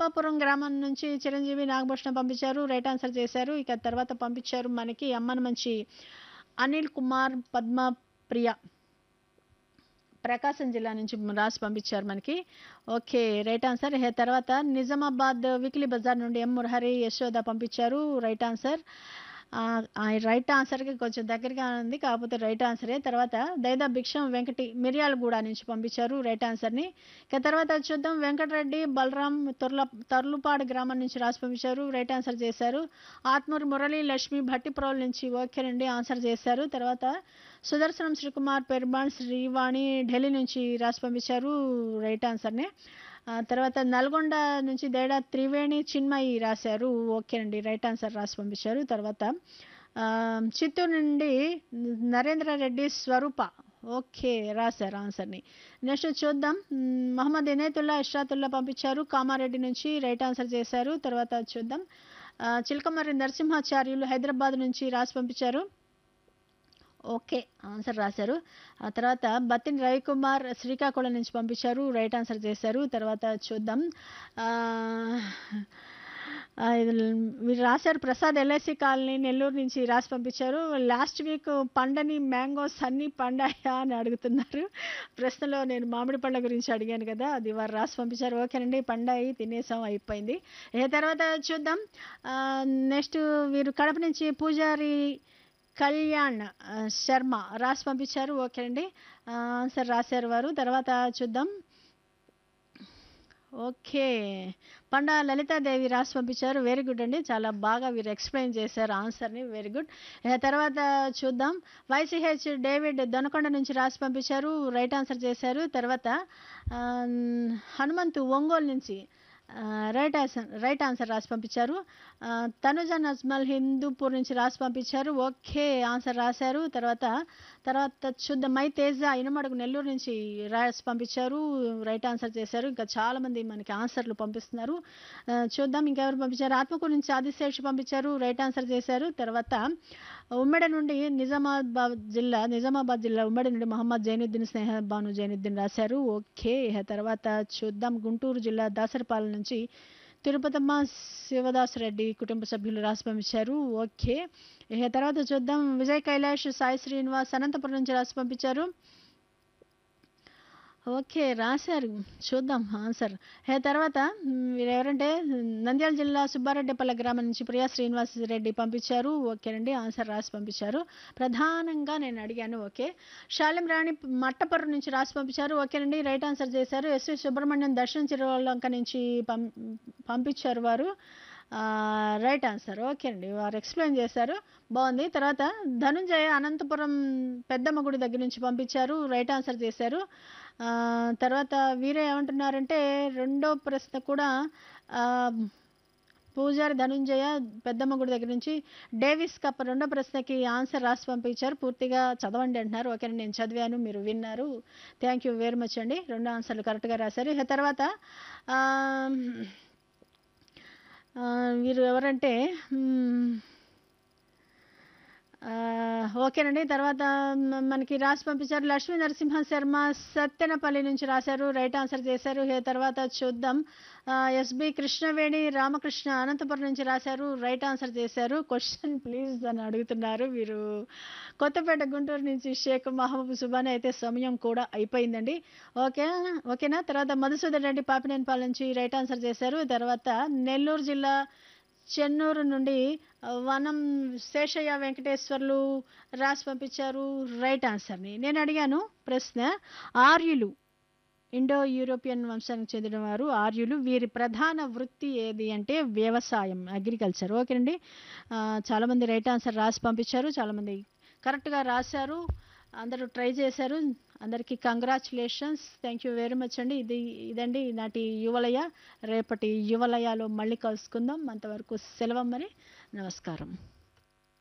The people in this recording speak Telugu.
అంబాపురం గ్రామం నుంచి చిరంజీవి నాగభూషణం పంపించారు రైట్ ఆన్సర్ చేశారు ఇక తర్వాత పంపించారు మనకి అమ్మన మంచి అనిల్ కుమార్ పద్మ ప్రియ ప్రకాశం జిల్లా నుంచి రాసి పంపించారు మనకి ఓకే రైట్ ఆన్సర్ హే తర్వాత నిజామాబాద్ వీక్లీ బజార్ నుండి ఎం మురహరి యశోద పంపించారు రైట్ ఆన్సర్ ఆ, ఆ రైట్ ఆన్సర్కి కొంచెం దగ్గరగా ఉంది కాకపోతే రైట్ ఆన్సరే తర్వాత దైదా భిక్షం వెంకటి మిర్యాలగూడ నుంచి పంపించారు రైట్ ఆన్సర్ని ఇక తర్వాత చూద్దాం వెంకటరెడ్డి బలరాం తొర్ల తర్లుపాడు గ్రామం నుంచి రాసి పంపించారు రైట్ ఆన్సర్ చేశారు ఆత్మూరి మురళి లక్ష్మి భట్టిప్రోల్ నుంచి ఓకేనండి ఆన్సర్ చేశారు తర్వాత సుదర్శనం శ్రీకుమార్ పెరుమాళ్ శ్రీవాణి ఢిల్లీ నుంచి రాసి పంపించారు రైట్ ఆన్సర్ని ఆ తర్వాత నల్గొండ నుంచి దేడా త్రివేణి చిన్మయి రాశారు ఓకేనండి రైట్ ఆన్సర్ రాసి పంపించారు తర్వాత ఆ, చిత్తూరు నుండి నరేంద్ర రెడ్డి స్వరూప ఓకే రాశారు ఆన్సర్ని నెక్స్ట్ చూద్దాం మ్, మహమ్మద్ ఇనేతుల్లా ఇష్రాతుల్లా పంపించారు కామారెడ్డి నుంచి రైట్ ఆన్సర్ చేశారు తర్వాత చూద్దాం ఆ, చిలకమర్రి నరసింహాచార్యులు హైదరాబాద్ నుంచి రాసి పంపించారు ఓకే ఆన్సర్ రాశారు ఆ తర్వాత బత్తిని రవికుమార్ శ్రీకాకుళం నుంచి పంపించారు రైట్ ఆన్సర్ చేశారు తర్వాత చూద్దాం ఆ, ఆ, ఇది మీరు రాశారు ప్రసాద్ ఎల్ఐసి కాలనీ నెల్లూరు నుంచి రాసి పంపించారు లాస్ట్ వీక్ పండని మ్యాంగోస్ అన్నీ పండాయా అని అడుగుతున్నారు ప్రశ్నలో నేను మామిడి పళ్ళ గురించి అడిగాను కదా అది వారు రాసి పంపించారు ఓకేనండి పండాయి తినేసాం అయిపోయింది ఏ తర్వాత చూద్దాం నెక్స్ట్ వీరు కడప నుంచి పూజారి కళ్యాణ్ ఆ, శర్మ రాసి పంపించారు ఓకే అండి ఆ, ఆన్సర్ రాశారు వారు తర్వాత చూద్దాం ఓకే పండా లలితాదేవి రాసి పంపించారు వెరీ గుడ్ అండి చాలా బాగా వీరు ఎక్స్ప్లెయిన్ చేశారు ఆన్సర్ని వెరీ గుడ్ తర్వాత చూద్దాం వైసీహెచ్ డేవిడ్ దొనకొండ నుంచి రాసి పంపించారు రైట్ ఆన్సర్ చేశారు తర్వాత ఆ, హనుమంతు ఒంగోలు నుంచి రైట్ ఆన్సర్ రైట్ ఆన్సర్ రాసి పంపించారు ఆ, తనుజ నజ్మల్ హిందూపూర్ నుంచి రాసి పంపించారు ఓకే ఆన్సర్ రాశారు తర్వాత తర్వాత చూద్దాం మై తేజ ఇనమడుగు నెల్లూరు నుంచి రాసి పంపించారు రైట్ ఆన్సర్ చేశారు ఇంకా చాలా మంది మనకి ఆన్సర్లు పంపిస్తున్నారు ఆ, చూద్దాం ఇంకెవరు పంపించారు ఆత్మకూరు నుంచి ఆదిశేష్ పంపించారు రైట్ ఆన్సర్ చేశారు తర్వాత ఉమ్మడి నుండి నిజామాబాద్ జిల్లా నిజామాబాద్ జిల్లా ఉమ్మడి నుండి మహమ్మద్ జైనుద్దీన్ స్నేహ బాను జైనుద్దీన్ రాశారు ఓకే ఆ తర్వాత చూద్దాం గుంటూరు జిల్లా దాసరపాలెం నుంచి తిరుపతమ్మ శివదాస్ రెడ్డి కుటుంబ సభ్యులు రాసి పంపించారు ఓకే ఇక తర్వాత చూద్దాం విజయ్ కైలాష్ సాయి శ్రీనివాస్ అనంతపురం నుంచి రాసి పంపించారు ఓకే రాశారు చూద్దాం ఆన్సర్ హే తర్వాత మ్, వీరు ఎవరంటే నంద్యాల జిల్లా సుబ్బారెడ్డిపల్లె గ్రామం నుంచి ప్రియా శ్రీనివాస్ రెడ్డి పంపించారు ఓకేనండి ఆన్సర్ రాసి పంపించారు ప్రధానంగా నేను అడిగాను ఓకే శాలిం రాణి మట్టపర్రు నుంచి రాసి పంపించారు ఓకేనండి రైట్ ఆన్సర్ చేశారు ఎస్వి సుబ్రహ్మణ్యం దర్శన్ చిరువల్లంక నుంచి పం పంపించారు వారు ఆ, రైట్ ఆన్సర్ ఓకే అండి వారు ఎక్స్ప్లెయిన్ చేశారు బాగుంది తర్వాత ధనుంజయ అనంతపురం పెద్దమ్మ గుడి దగ్గర నుంచి పంపించారు రైట్ ఆన్సర్ చేశారు ఆ, తర్వాత వీరే ఏమంటున్నారంటే రెండో ప్రశ్న కూడా ఆ, పూజారి ధనుంజయ పెద్దమ్మ గుడి దగ్గర నుంచి డేవిస్ కప్ రెండో ప్రశ్నకి ఆన్సర్ రాసి పంపించారు పూర్తిగా చదవండి అంటున్నారు ఓకే నేను చదివాను మీరు విన్నారు థ్యాంక్ యూ వెరీ మచ్ అండి రెండు ఆన్సర్లు కరెక్ట్గా రాశారు ఇక తర్వాత ఆ, ఆ, వీరు ఎవరంటే మ్, ఆ, ఓకేనండి తర్వాత మ- మనకి రాసి పంపించారు లక్ష్మీ నరసింహ శర్మ సత్తెనపల్లి నుంచి రాశారు రైట్ ఆన్సర్ చేశారు ఏ తర్వాత చూద్దాం ఎస్బి కృష్ణవేణి రామకృష్ణ అనంతపురం నుంచి రాశారు రైట్ ఆన్సర్ చేశారు క్వశ్చన్ ప్లీజ్ అని అడుగుతున్నారు వీరు కొత్తపేట గుంటూరు నుంచి షేక్ మహబూబ్ సుబాని అయితే సమయం కూడా అయిపోయిందండి ఓకే ఓకేనా తర్వాత మధుసూదన్ రెడ్డి పాపినేనిపాల నుంచి రైట్ ఆన్సర్ చేశారు తర్వాత నెల్లూరు జిల్లా చెన్నూరు నుండి ఆ, వనం శేషయ్య వెంకటేశ్వర్లు రాసి పంపించారు రైట్ ఆన్సర్ని నేను అడిగాను ప్రశ్న ఆర్యులు ఇండో యూరోపియన్ వంశానికి చెందిన వారు ఆర్యులు వీరి ప్రధాన వృత్తి ఏది అంటే వ్యవసాయం అగ్రికల్చర్ ఓకేనండి ఆ, చాలామంది రైట్ ఆన్సర్ రాసి పంపించారు చాలామంది కరెక్ట్గా రాశారు అందరూ ట్రై చేశారు అందరికీ congratulations thank you very much అండి ఇది ఇదండి ఈనాటి యువలయ రేపటి యువలయాలో మళ్ళీ కలుసుకుందాం అంతవరకు సెలవు మరి నమస్కారం